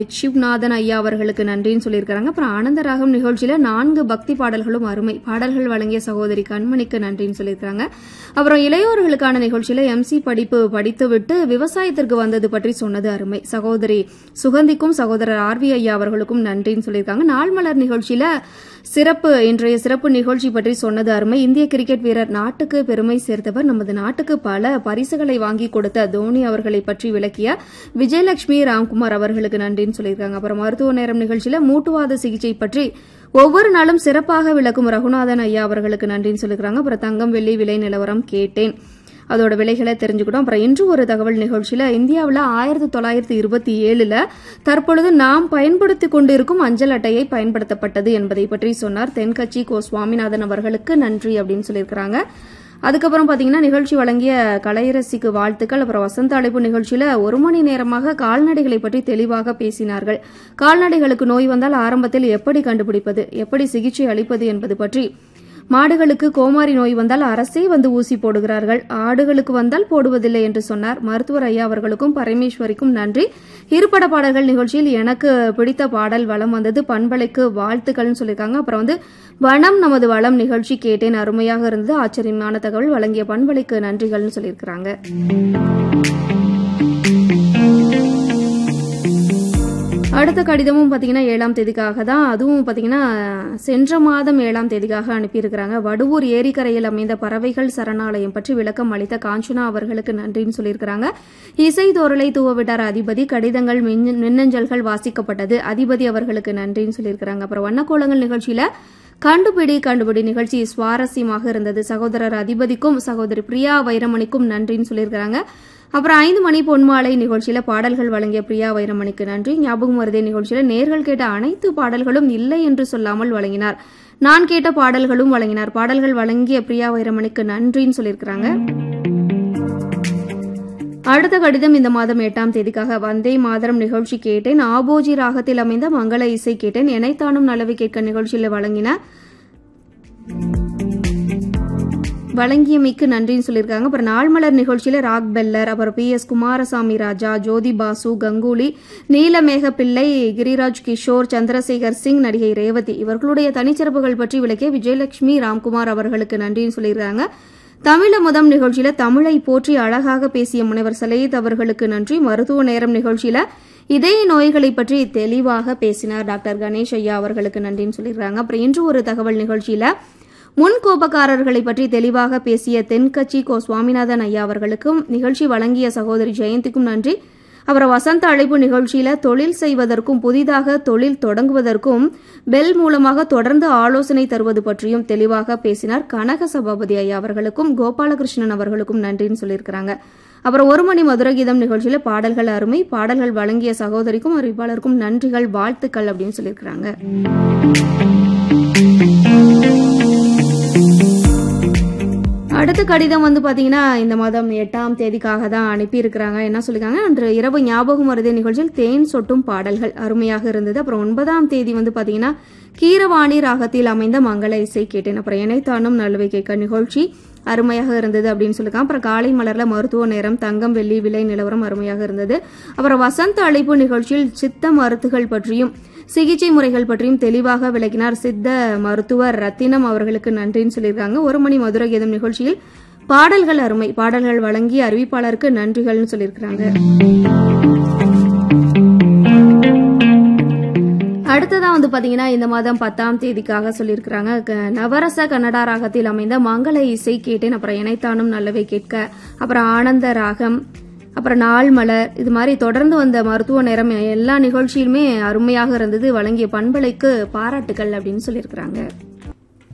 சிவ்நாதன் ஐயா அவர்களுக்கு நன்றின்னு சொல்லியிருக்காங்க அப்புறம் ஆனந்தராகம் நிகழ்ச்சியில நான்கு பக்தி பாடல்களும் அருமை பாடல்கள் வழங்கிய சகோதரி கண்மணிக்கு நன்றின்னு சொல்லியிருக்காங்க அப்புறம் இளையோர்களுக்கான நிகழ்ச்சியில எம்சி படிப்பு படித்துவிட்டு விவசாயத்திற்கு வந்தது பற்றி சொன்னது அருமை சகோதரி சுகந்திக்கும் சகோதரர் ஆர்வி ஐயா அவர்களுக்கும் நன்றின்னு சொல்லியிருக்காங்க நாள் மலர் நிகழ்ச்சியில சிறப்பு இன்றைய சிறப்பு நிகழ்ச்சி பற்றி சொன்னது அருமை இந்திய கிரிக்கெட் வீரர் நாட்டுக்கு பெருமை சேர்த்தவர் நமது நாட்டுக்கு பல பரிசுகளை வாங்கி கொடுத்த தோனி அவர்களை பற்றி விளக்கிய விஜயலட்சுமி ராம்குமார் அவர்களுக்கு நன்றின்னு சொல்லியிருக்காங்க அப்புறம் மருத்துவ நேரம் நிகழ்ச்சியில மூட்டுவாத சிகிச்சை பற்றி ஒவ்வொரு நாளும் சிறப்பாக விளக்கும் ரகுநாதன் ஐயா அவர்களுக்கு நன்றின்னு சொல்லியிருக்காங்க அப்புறம் தங்கம் வெள்ளி விலை நிலவரம் கேட்டேன் அதோட விலைகளை தெரிஞ்சுக்கிட்டோம் அப்புறம் இன்று ஒரு தகவல் நிகழ்ச்சியில இந்தியாவில் ஆயிரத்தி தொள்ளாயிரத்தி இருபத்தி ஏழுல தற்பொழுது நாம் பயன்படுத்தி கொண்டிருக்கும் அஞ்சல் அட்டையை பயன்படுத்தப்பட்டது என்பதை பற்றி சொன்னார் தென்கட்சி கோ சுவாமிநாதன் அவர்களுக்கு நன்றி அப்படின்னு சொல்லியிருக்கிறாங்க அதுக்கப்புறம் பாத்தீங்கன்னா நிகழ்ச்சி வழங்கிய கலையரசிக்கு வாழ்த்துக்கள் அப்புறம் வசந்த அழைப்பு நிகழ்ச்சியில ஒரு மணி நேரமாக கால்நடைகளை பற்றி தெளிவாக பேசினார்கள் கால்நடைகளுக்கு நோய் வந்தால் ஆரம்பத்தில் எப்படி கண்டுபிடிப்பது எப்படி சிகிச்சை அளிப்பது என்பது பற்றி மாடுகளுக்கு கோமாரி நோய் வந்தால் அரசே வந்து ஊசி போடுகிறார்கள் ஆடுகளுக்கு வந்தால் போடுவதில்லை என்று சொன்னார் மருத்துவர் ஐயா அவர்களுக்கும் பரமேஸ்வரிக்கும் நன்றி இருபட பாடல்கள் நிகழ்ச்சியில் எனக்கு பிடித்த பாடல் வளம் வந்தது பண்பலைக்கு வாழ்த்துக்கள்னு சொல்லியிருக்காங்க அப்புறம் வந்து வனம் நமது வளம் நிகழ்ச்சி கேட்டேன் அருமையாக இருந்தது ஆச்சரியமான தகவல் வழங்கிய பண்பலைக்கு நன்றிகள்னு சொல்லியிருக்கிறாங்க அடுத்த கடிதமும் பார்த்தீங்கன்னா ஏழாம் தேதிக்காக தான் அதுவும் பார்த்தீங்கன்னா சென்ற மாதம் ஏழாம் தேதிக்காக அனுப்பியிருக்கிறாங்க வடுவூர் ஏரிக்கரையில் அமைந்த பறவைகள் சரணாலயம் பற்றி விளக்கம் அளித்த காஞ்சனா அவர்களுக்கு நன்றின்னு சொல்லியிருக்கிறாங்க இசை தோரலை தூவவிட்டார் அதிபதி கடிதங்கள் மின்- மின்னஞ்சல்கள் வாசிக்கப்பட்டது அதிபதி அவர்களுக்கு நன்றின்னு சொல்லியிருக்கிறாங்க அப்புறம் வண்ணக்கோலங்கள் நிகழ்ச்சியில கண்டுபிடி கண்டுபிடி நிகழ்ச்சி சுவாரஸ்யமாக இருந்தது சகோதரர் அதிபதிக்கும் சகோதரி பிரியா வைரமணிக்கும் நன்றின்னு சொல்லியிருக்கிறாங்க அப்புறம் ஐந்து மணி பொன்மாலை நிகழ்ச்சியில பாடல்கள் வழங்கிய பிரியா வைரமணிக்கு நன்றி ஞாபகம் வருதே நிகழ்ச்சியில நேர்கள் கேட்ட அனைத்து பாடல்களும் இல்லை என்று சொல்லாமல் வழங்கினார் நான் கேட்ட பாடல்களும் வழங்கினார் பாடல்கள் வழங்கிய பிரியா வைரமணிக்கு நன்றின்னு சொல்லியிருக்கிறாங்க அடுத்த கடிதம் இந்த மாதம் எட்டாம் தேதிக்காக வந்தே மாதரம் நிகழ்ச்சி கேட்டேன் ஆபோஜி ராகத்தில் அமைந்த மங்கள இசை கேட்டேன் எனைத்தானும் நலவை கேட்க நிகழ்ச்சியில் வழங்கின வழங்கியமைக்கு நன்றின்னு சொல்லியிருக்காங்க அப்புறம் நாள்மலர் நிகழ்ச்சியில ராக் பெல்லர் அப்புறம் பி எஸ் குமாரசாமி ராஜா ஜோதி பாசு கங்குலி நீலமேக பிள்ளை கிரிராஜ் கிஷோர் சந்திரசேகர் சிங் நடிகை ரேவதி இவர்களுடைய தனிச்சிறப்புகள் பற்றி விளக்கிய விஜயலட்சுமி ராம்குமார் அவர்களுக்கு நன்றின்னு சொல்லியிருக்காங்க தமிழ முதம் நிகழ்ச்சியில தமிழை போற்றி அழகாக பேசிய முனைவர் சலேத் அவர்களுக்கு நன்றி மருத்துவ நேரம் நிகழ்ச்சியில இதய நோய்களை பற்றி தெளிவாக பேசினார் டாக்டர் கணேஷ் ஐயா அவர்களுக்கு நன்றின்னு சொல்லியிருக்காங்க அப்புறம் இன்று ஒரு தகவல் நிகழ்ச்சியில முன் கோபக்காரர்களை பற்றி தெளிவாக பேசிய தென்கட்சி கோ சுவாமிநாதன் ஐயா அவர்களுக்கும் நிகழ்ச்சி வழங்கிய சகோதரி ஜெயந்திக்கும் நன்றி அப்புறம் வசந்த அழைப்பு நிகழ்ச்சியில தொழில் செய்வதற்கும் புதிதாக தொழில் தொடங்குவதற்கும் பெல் மூலமாக தொடர்ந்து ஆலோசனை தருவது பற்றியும் தெளிவாக பேசினார் கனக சபாபதி ஐயா அவர்களுக்கும் கோபாலகிருஷ்ணன் அவர்களுக்கும் நன்றின்னு சொல்லியிருக்கிறாங்க அப்புறம் ஒரு மணி மதுர கீதம் நிகழ்ச்சியில பாடல்கள் அருமை பாடல்கள் வழங்கிய சகோதரிக்கும் அறிவிப்பாளருக்கும் நன்றிகள் வாழ்த்துக்கள் அப்படின்னு சொல்லியிருக்கிறாங்க அடுத்த கடிதம் வந்து பாத்தீங்கன்னா இந்த மாதம் எட்டாம் தேதிக்காக தான் அனுப்பியிருக்கிறாங்க என்ன சொல்லிருக்காங்க அன்று இரவு ஞாபகம் வருதே நிகழ்ச்சியில் தேன் சொட்டும் பாடல்கள் அருமையாக இருந்தது அப்புறம் ஒன்பதாம் தேதி வந்து பாத்தீங்கன்னா கீரவாணி ராகத்தில் அமைந்த மங்கள இசை கேட்டேன் அப்புறம் இணைத்தானும் நல்வை கேட்க நிகழ்ச்சி அருமையாக இருந்தது அப்படின்னு சொல்லிருக்காங்க அப்புறம் காலை மலர்ல மருத்துவ நேரம் தங்கம் வெள்ளி விலை நிலவரம் அருமையாக இருந்தது அப்புறம் வசந்த அழைப்பு நிகழ்ச்சியில் சித்த மருத்துகள் பற்றியும் சிகிச்சை முறைகள் பற்றியும் தெளிவாக விளக்கினார் சித்த மருத்துவர் ரத்தினம் அவர்களுக்கு நன்றின்னு சொல்லியிருக்காங்க ஒரு மணி மதுரை கீதம் நிகழ்ச்சியில் பாடல்கள் அருமை பாடல்கள் வழங்கி அறிவிப்பாளருக்கு நன்றிகள்னு சொல்லியிருக்கிறாங்க அடுத்ததா வந்து பாத்தீங்கன்னா இந்த மாதம் பத்தாம் தேதிக்காக சொல்லியிருக்கிறாங்க க- நவரச கன்னடா ராகத்தில் அமைந்த மங்கள இசை கேட்டேன் அப்புறம் இணைத்தானும் நல்லவை கேட்க அப்புறம் ஆனந்த ராகம் அப்புறம் நாள் மலர் இது மாதிரி தொடர்ந்து வந்த மருத்துவ நேரம் எல்லா நிகழ்ச்சியிலுமே அருமையாக இருந்தது வழங்கிய பண்பலைக்கு பாராட்டுகள் அப்படின்னு சொல்லியிருக்கிறாங்க